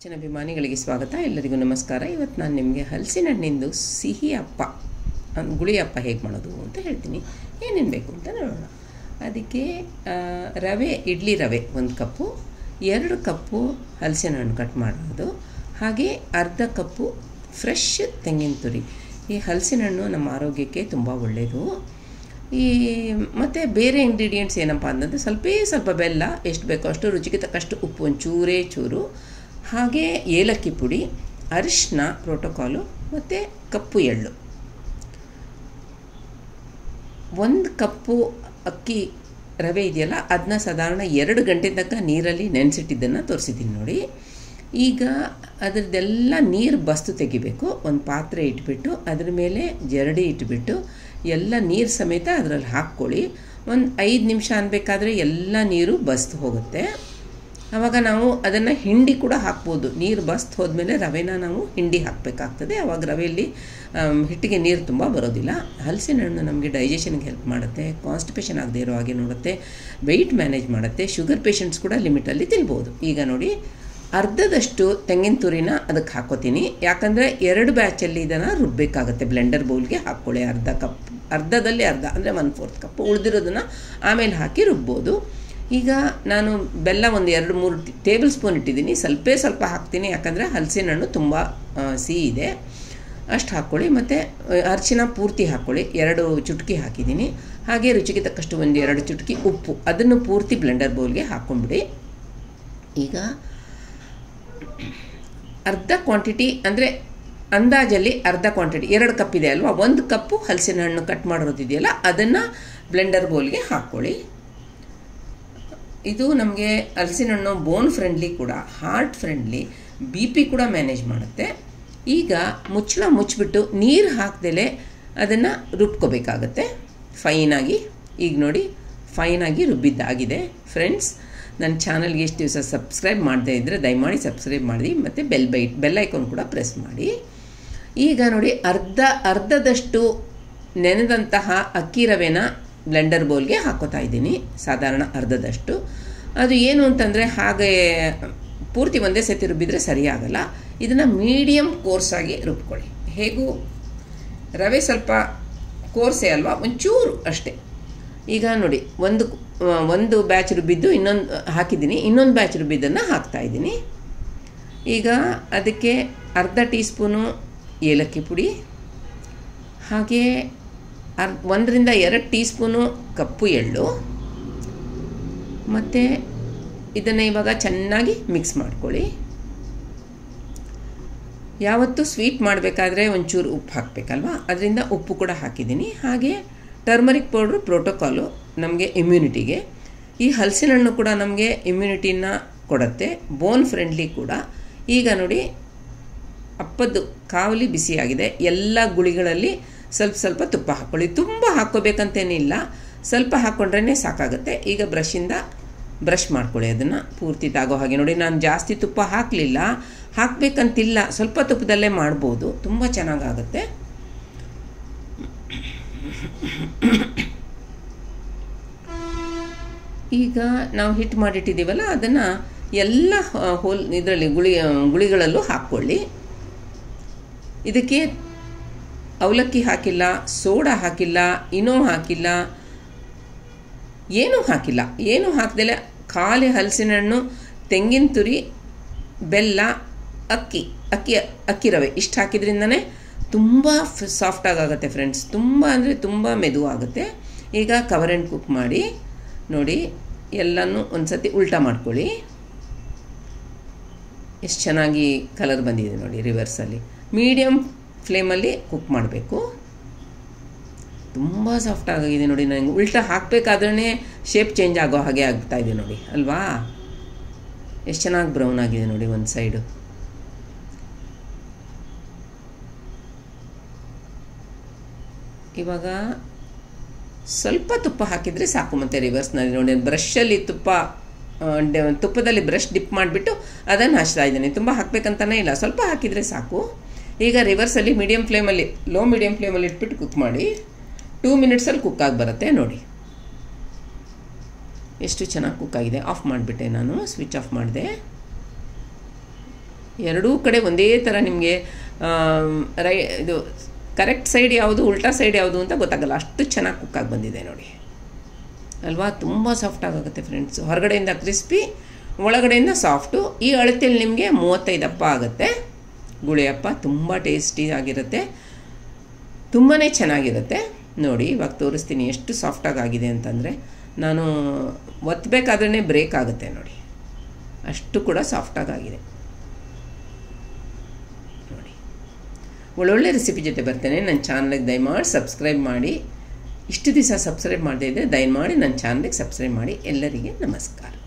kitchen ಅಭಿಮಾನಿಗಳಿಗೆ ಸ್ವಾಗತ ಎಲ್ಲರಿಗೂ ನಮಸ್ಕಾರ ಇವತ್ತು ನಾನು ನಿಮಗೆ ಹಲಸಿನ ಹಣ್ಣಿಂದು ಸಿಹಿ ಅಪ್ಪ ಅನ್- ಗುಳಿ ಅಪ್ಪ ಹೇಗೆ ಮಾಡೋದು ಅಂತ ಹೇಳ್ತೀನಿ ಏನೇನು ಬೇಕು ಅಂತ ನೋಡೋಣ ಅದಕ್ಕೆ ಆ, ರವೆ ಇಡ್ಲಿ ರವೆ ಒಂದು ಕಪ್ಪು ಎರಡು ಕಪ್ಪು ಹಲಸಿನ ಹಣ್ಣು ಕಟ್ ಮಾಡೋದು ಹಾಗೆ ಅರ್ಧ ಕಪ್ಪು ಫ್ರೆಶ್ ತೆಂಗಿನ ತುರಿ ಈ ಹಲಸಿನ ಹಣ್ಣು ನಮ್ಮ ಆರೋಗ್ಯಕ್ಕೆ ತುಂಬ ಒಳ್ಳೆಯದು ಈ ಮತ್ತು ಬೇರೆ ಇಂಗ್ರೀಡಿಯೆಂಟ್ಸ್ ಏನಪ್ಪ ಅಂತಂದರೆ ಸ್ವಲ್ಪ ಸ್ವಲ್ಪ ಬೆಲ್ಲ ಎಷ್ಟು ಬೇಕೋ ಅಷ್ಟು ರುಚಿಗೆ ತಕ್ಕಷ್ಟು ಉಪ್ಪು ಒಂದು ಚೂರೇ ಚೂರು ಹಾಗೆ ಏಲಕ್ಕಿ ಪುಡಿ ಅರಿಶಿನ ಪ್ರೋಟೋಕಾಲು ಮತ್ತು ಕಪ್ಪು ಎಳ್ಳು ಒಂದು ಕಪ್ಪು ಅಕ್ಕಿ ರವೆ ಇದೆಯಲ್ಲ ಅದನ್ನ ಸಾಧಾರಣ ಎರಡು ಗಂಟೆ ತನಕ ನೀರಲ್ಲಿ ನೆನೆಸಿಟ್ಟಿದ್ದನ್ನು ತೋರಿಸಿದ್ದೀನಿ ನೋಡಿ ಈಗ ಅದರದ್ದೆಲ್ಲ ನೀರು ಬಸ್ತು ತೆಗಿಬೇಕು ಒಂದು ಪಾತ್ರೆ ಇಟ್ಬಿಟ್ಟು ಅದ್ರ ಮೇಲೆ ಜರಡಿ ಇಟ್ಬಿಟ್ಟು ಎಲ್ಲ ನೀರು ಸಮೇತ ಅದರಲ್ಲಿ ಹಾಕ್ಕೊಳ್ಳಿ ಒಂದು ಐದು ನಿಮಿಷ ಅನ್ಬೇಕಾದ್ರೆ ಎಲ್ಲ ನೀರು ಬಸ್ತು ಹೋಗುತ್ತೆ ಆವಾಗ ನಾವು ಅದನ್ನು ಹಿಂಡಿ ಕೂಡ ಹಾಕ್ಬೋದು ನೀರು ಬಸ್ತ್ ಹೋದ್ಮೇಲೆ ರವೆನ ನಾವು ಹಿಂಡಿ ಹಾಕಬೇಕಾಗ್ತದೆ ಆವಾಗ ರವೆಯಲ್ಲಿ ಆಮ್, ಹಿಟ್ಟಿಗೆ ನೀರು ತುಂಬ ಬರೋದಿಲ್ಲ ಹಲಸಿನ ಹಣ್ಣು ನಮಗೆ ಡೈಜೆಷನ್ಗೆ ಹೆಲ್ಪ್ ಮಾಡುತ್ತೆ ಕಾನ್ಸ್ಟಿಪೇಷನ್ ಆಗದೆ ಇರೋ ಹಾಗೆ ನೋಡುತ್ತೆ ವೆಯ್ಟ್ ಮ್ಯಾನೇಜ್ ಮಾಡುತ್ತೆ ಶುಗರ್ ಪೇಷಂಟ್ಸ್ ಕೂಡ ಲಿಮಿಟಲ್ಲಿ ತಿನ್ಬೋದು ಈಗ ನೋಡಿ ಅರ್ಧದಷ್ಟು ತೆಂಗಿನ ತುರಿನ ಅದಕ್ಕೆ ಹಾಕೋತೀನಿ ಯಾಕಂದರೆ ಎರಡು ಬ್ಯಾಚಲ್ಲಿ ಇದನ್ನು ರುಬ್ಬಬೇಕಾಗುತ್ತೆ ಬ್ಲೆಂಡರ್ ಬೌಲ್ಗೆ ಹಾಕ್ಕೊಳ್ಳಿ ಅರ್ಧ ಕಪ್ ಅರ್ಧದಲ್ಲಿ ಅರ್ಧ ಅಂದರೆ ಒನ್ ಫೋರ್ತ್ ಕಪ್ ಉಳಿದಿರೋದನ್ನು ಆಮೇಲೆ ಹಾಕಿ ರುಬ್ಬೋದು ಈಗ ನಾನು ಬೆಲ್ಲ ಒಂದು ಎರಡು ಮೂರು ಟೇಬಲ್ ಸ್ಪೂನ್ ಇಟ್ಟಿದ್ದೀನಿ ಸ್ವಲ್ಪ ಸ್ವಲ್ಪ ಹಾಕ್ತೀನಿ ಯಾಕಂದರೆ ಹಲಸಿನ ಹಣ್ಣು ತುಂಬ ಆ, ಸಿಹಿ ಇದೆ ಅಷ್ಟು ಹಾಕ್ಕೊಳ್ಳಿ ಮತ್ತು ಅರಿಶಿನ ಪೂರ್ತಿ ಹಾಕ್ಕೊಳ್ಳಿ ಎರಡು ಚುಟುಕಿ ಹಾಕಿದ್ದೀನಿ ಹಾಗೆ ರುಚಿಗೆ ತಕ್ಕಷ್ಟು ಒಂದು ಎರಡು ಚುಟುಕಿ ಉಪ್ಪು ಅದನ್ನು ಪೂರ್ತಿ ಬ್ಲೆಂಡರ್ ಬೌಲ್ಗೆ ಹಾಕ್ಕೊಂಬಿಡಿ ಈಗ ಅರ್ಧ ಕ್ವಾಂಟಿಟಿ ಅಂದರೆ ಅಂದಾಜಲ್ಲಿ ಅರ್ಧ ಕ್ವಾಂಟಿಟಿ ಎರಡು ಕಪ್ ಇದೆ ಅಲ್ವಾ ಒಂದು ಕಪ್ಪು ಹಲಸಿನ ಹಣ್ಣು ಕಟ್ ಮಾಡಿರೋದಿದೆಯಲ್ಲ ಅದನ್ನು ಬ್ಲೆಂಡರ್ ಬೌಲ್ಗೆ ಹಾಕ್ಕೊಳ್ಳಿ ಇದು ನಮಗೆ ಹಲಸಿನ ಹಣ್ಣು ಬೋನ್ ಫ್ರೆಂಡ್ಲಿ ಕೂಡ ಹಾರ್ಟ್ ಫ್ರೆಂಡ್ಲಿ ಬಿ ಪಿ ಕೂಡ ಮ್ಯಾನೇಜ್ ಮಾಡುತ್ತೆ ಈಗ ಮುಚ್ಚಳ ಮುಚ್ಚಿಬಿಟ್ಟು ನೀರು ಹಾಕ್ದಲೆ ಅದನ್ನು ರುಬ್ಕೋಬೇಕಾಗತ್ತೆ ಫೈನಾಗಿ ಈಗ ನೋಡಿ ಫೈನಾಗಿ ರುಬ್ಬಿದ್ದಾಗಿದೆ ಫ್ರೆಂಡ್ಸ್ ನನ್ನ ಚಾನಲ್ಗೆ ಎಷ್ಟು ದಿವಸ ಸಬ್ಸ್ಕ್ರೈಬ್ ಮಾಡದೇ ಇದ್ದರೆ ದಯಮಾಡಿ ಸಬ್ಸ್ಕ್ರೈಬ್ ಮಾಡಿ ಮತ್ತು ಬೆಲ್ ಬೈ ಬೆಲ್ ಐಕಾನ್ ಕೂಡ ಪ್ರೆಸ್ ಮಾಡಿ ಈಗ ನೋಡಿ ಅರ್ಧ ಅರ್ಧದಷ್ಟು ನೆನೆದಂತಹ ಅಕ್ಕಿ ರವೆನ ಬ್ಲೆಂಡರ್ ಬೌಲ್ಗೆ ಹಾಕೋತಾ ಇದ್ದೀನಿ ಸಾಧಾರಣ ಅರ್ಧದಷ್ಟು ಅದು ಏನು ಅಂತಂದರೆ ಹಾಗೆ ಪೂರ್ತಿ ಒಂದೇ ಸತಿ ರುಬ್ಬಿದ್ರೆ ಸರಿಯಾಗಲ್ಲ ಇದನ್ನು ಮೀಡಿಯಮ್ ಕೋರ್ಸಾಗಿ ರುಬ್ಕೊಳ್ಳಿ ಹೇಗೂ ರವೆ ಸ್ವಲ್ಪ ಕೋರ್ಸೆ ಅಲ್ವಾ ಒಂಚೂರು ಅಷ್ಟೇ ಈಗ ನೋಡಿ ಒಂದು ಆ, ಒಂದು ಬ್ಯಾಚ್ ರುಬ್ಬಿದ್ದು ಇನ್ನೊಂದು ಹಾಕಿದ್ದೀನಿ ಇನ್ನೊಂದು ಬ್ಯಾಚ್ ರುಬ್ಬಿದ್ದನ್ನು ಹಾಕ್ತಾ ಇದ್ದೀನಿ ಈಗ ಅದಕ್ಕೆ ಅರ್ಧ ಟೀ ಸ್ಪೂನು ಏಲಕ್ಕಿ ಪುಡಿ ಹಾಗೆ ಅರ್ ಒಂದರಿಂದ ಎರಡು ಟೀ ಸ್ಪೂನು ಕಪ್ಪು ಎಳ್ಳು ಮತ್ತು ಇದನ್ನು ಇವಾಗ ಚೆನ್ನಾಗಿ ಮಿಕ್ಸ್ ಮಾಡ್ಕೊಳ್ಳಿ ಯಾವತ್ತೂ ಸ್ವೀಟ್ ಮಾಡಬೇಕಾದ್ರೆ ಒಂಚೂರು ಉಪ್ಪು ಹಾಕಬೇಕಲ್ವಾ ಅದರಿಂದ ಉಪ್ಪು ಕೂಡ ಹಾಕಿದ್ದೀನಿ ಹಾಗೆ ಟರ್ಮರಿಕ್ ಪೌಡ್ರು ಪ್ರೋಟೋಕಾಲು ನಮಗೆ ಇಮ್ಯುನಿಟಿಗೆ ಈ ಹಲಸಿನ ಹಣ್ಣು ಕೂಡ ನಮಗೆ ಇಮ್ಯುನಿಟಿನ ಕೊಡುತ್ತೆ ಬೋನ್ ಫ್ರೆಂಡ್ಲಿ ಕೂಡ ಈಗ ನೋಡಿ ಅಪ್ಪದ್ದು ಕಾವಲಿ ಬಿಸಿಯಾಗಿದೆ ಎಲ್ಲ ಗುಳಿಗಳಲ್ಲಿ ಸ್ವಲ್ಪ ಸ್ವಲ್ಪ ತುಪ್ಪ ಹಾಕ್ಕೊಳ್ಳಿ ತುಂಬ ಹಾಕ್ಕೋಬೇಕಂತೇನಿಲ್ಲ ಸ್ವಲ್ಪ ಹಾಕ್ಕೊಂಡ್ರೇ ಸಾಕಾಗುತ್ತೆ ಈಗ ಬ್ರಷಿಂದ ಬ್ರಷ್ ಮಾಡ್ಕೊಳ್ಳಿ ಅದನ್ನು ಪೂರ್ತಿ ತಾಗೋ ಹಾಗೆ ನೋಡಿ ನಾನು ಜಾಸ್ತಿ ತುಪ್ಪ ಹಾಕಲಿಲ್ಲ ಹಾಕಬೇಕಂತಿಲ್ಲ ಸ್ವಲ್ಪ ತುಪ್ಪದಲ್ಲೇ ಮಾಡ್ಬೋದು ತುಂಬ ಚೆನ್ನಾಗಾಗುತ್ತೆ ಈಗ ನಾವು ಹಿಟ್ಟು ಮಾಡಿಟ್ಟಿದ್ದೀವಲ್ಲ ಅದನ್ನು ಎಲ್ಲ ಆ, ಹೋಲ್ ಇದರಲ್ಲಿ ಗುಳಿ ಗುಳಿಗಳಲ್ಲೂ ಹಾಕ್ಕೊಳ್ಳಿ ಇದಕ್ಕೆ ಅವಲಕ್ಕಿ ಹಾಕಿಲ್ಲ ಸೋಡಾ ಹಾಕಿಲ್ಲ ಇನೋ ಹಾಕಿಲ್ಲ ಏನೂ ಹಾಕಿಲ್ಲ ಏನೂ ಹಾಕ್ದಲೆ ಖಾಲಿ ಹಲಸಿನ ಹಣ್ಣು ತೆಂಗಿನ ತುರಿ ಬೆಲ್ಲ ಅಕ್ಕಿ ಅಕ್ಕಿ ಅಕ್ಕಿ ರವೆ ಇಷ್ಟು ಹಾಕಿದ್ರಿಂದನೇ ತುಂಬ ಸಾಫ್ಟಾಗಿ ಆಗುತ್ತೆ ಫ್ರೆಂಡ್ಸ್ ತುಂಬ ಅಂದರೆ ತುಂಬ ಮೆದು ಆಗುತ್ತೆ ಈಗ ಕವರ್ ಆ್ಯಂಡ್ ಕುಕ್ ಮಾಡಿ ನೋಡಿ ಎಲ್ಲನೂ ಒಂದು ಸತಿ ಉಲ್ಟಾ ಮಾಡ್ಕೊಳ್ಳಿ ಎಷ್ಟು ಚೆನ್ನಾಗಿ ಕಲರ್ ಬಂದಿದೆ ನೋಡಿ ರಿವರ್ಸಲ್ಲಿ ಮೀಡಿಯಮ್ ಫ್ಲೇಮಲ್ಲಿ ಕುಕ್ ಮಾಡಬೇಕು ತುಂಬ ಸಾಫ್ಟ್ ಆಗಿದೆ ನೋಡಿ ನನಗೆ ಉಲ್ಟಾ ಹಾಕಬೇಕಾದ್ರೇ ಶೇಪ್ ಚೇಂಜ್ ಆಗೋ ಹಾಗೆ ಆಗ್ತಾ ಇದೆ ನೋಡಿ ಅಲ್ವಾ ಎಷ್ಟು ಚೆನ್ನಾಗಿ ಬ್ರೌನ್ ಆಗಿದೆ ನೋಡಿ ಒಂದು ಸೈಡು ಇವಾಗ ಸ್ವಲ್ಪ ತುಪ್ಪ ಹಾಕಿದರೆ ಸಾಕು ಮತ್ತು ರಿವರ್ಸ್ನಲ್ಲಿ ನೋಡಿ ಬ್ರಷಲ್ಲಿ ತುಪ್ಪ ಆ, ಡ- ತುಪ್ಪದಲ್ಲಿ ಬ್ರಷ್ ಡಿಪ್ ಮಾಡಿಬಿಟ್ಟು ಅದನ್ನು ಹಚ್ತಾ ಇದ್ದೀನಿ ತುಂಬ ಹಾಕಬೇಕಂತಲೇ ಇಲ್ಲ ಸ್ವಲ್ಪ ಹಾಕಿದರೆ ಸಾಕು ಈಗ ರಿವರ್ಸಲ್ಲಿ ಮೀಡಿಯಮ್ ಫ್ಲೇಮಲ್ಲಿ ಲೋ ಮೀಡಿಯಮ್ ಫ್ಲೇಮಲ್ಲಿ ಇಟ್ಬಿಟ್ಟು ಕುಕ್ ಮಾಡಿ ಟೂ ಮಿನಿಟ್ಸಲ್ಲಿ ಕುಕ್ ಆಗಿ ಬರುತ್ತೆ ನೋಡಿ ಎಷ್ಟು ಚೆನ್ನಾಗಿ ಕುಕ್ ಆಗಿದೆ ಆಫ್ ಮಾಡಿಬಿಟ್ಟೆ ನಾನು ಸ್ವಿಚ್ ಆಫ್ ಮಾಡಿದೆ ಎರಡೂ ಕಡೆ ಒಂದೇ ಥರ ನಿಮಗೆ ರೈ ಇದು ಕರೆಕ್ಟ್ ಸೈಡ್ ಯಾವುದು ಉಲ್ಟಾ ಸೈಡ್ ಯಾವುದು ಅಂತ ಗೊತ್ತಾಗಲ್ಲ ಅಷ್ಟು ಚೆನ್ನಾಗಿ ಕುಕ್ಕಾಗಿ ಬಂದಿದೆ ನೋಡಿ ಅಲ್ವಾ ತುಂಬ ಸಾಫ್ಟ್ ಆಗುತ್ತೆ ಫ್ರೆಂಡ್ಸ್ ಹೊರಗಡೆಯಿಂದ ಕ್ರಿಸ್ಪಿ ಒಳಗಡೆಯಿಂದ ಸಾಫ್ಟು ಈ ಅಳತೆಯಲ್ಲಿ ನಿಮಗೆ ಮೂವತ್ತೈದಪ್ಪ ಆಗುತ್ತೆ ಗುಳಿಯಪ್ಪ ತುಂಬ ಟೇಸ್ಟಿ ಆಗಿರುತ್ತೆ ತುಂಬಾ ಚೆನ್ನಾಗಿರುತ್ತೆ ನೋಡಿ ಇವಾಗ ತೋರಿಸ್ತೀನಿ ಎಷ್ಟು ಸಾಫ್ಟಾಗಿ ಆಗಿದೆ ಅಂತಂದರೆ ನಾನು ಒತ್ತಬೇಕಾದ್ರೇ ಬ್ರೇಕ್ ಆಗುತ್ತೆ ನೋಡಿ ಅಷ್ಟು ಕೂಡ ಸಾಫ್ಟಾಗಿ ಆಗಿದೆ ನೋಡಿ ಒಳ್ಳೊಳ್ಳೆ ರೆಸಿಪಿ ಜೊತೆ ಬರ್ತೇನೆ ನನ್ನ ಚಾನಲ್ಗೆ ದಯಮಾಡಿ ಸಬ್ಸ್ಕ್ರೈಬ್ ಮಾಡಿ ಇಷ್ಟು ದಿವಸ ಸಬ್ಸ್ಕ್ರೈಬ್ ಮಾಡದೇ ಇದ್ದರೆ ದಯಮಾಡಿ ನನ್ನ ಚಾನಲ್ಗೆ ಸಬ್ಸ್ಕ್ರೈಬ್ ಮಾಡಿ ಎಲ್ಲರಿಗೆ ನಮಸ್ಕಾರ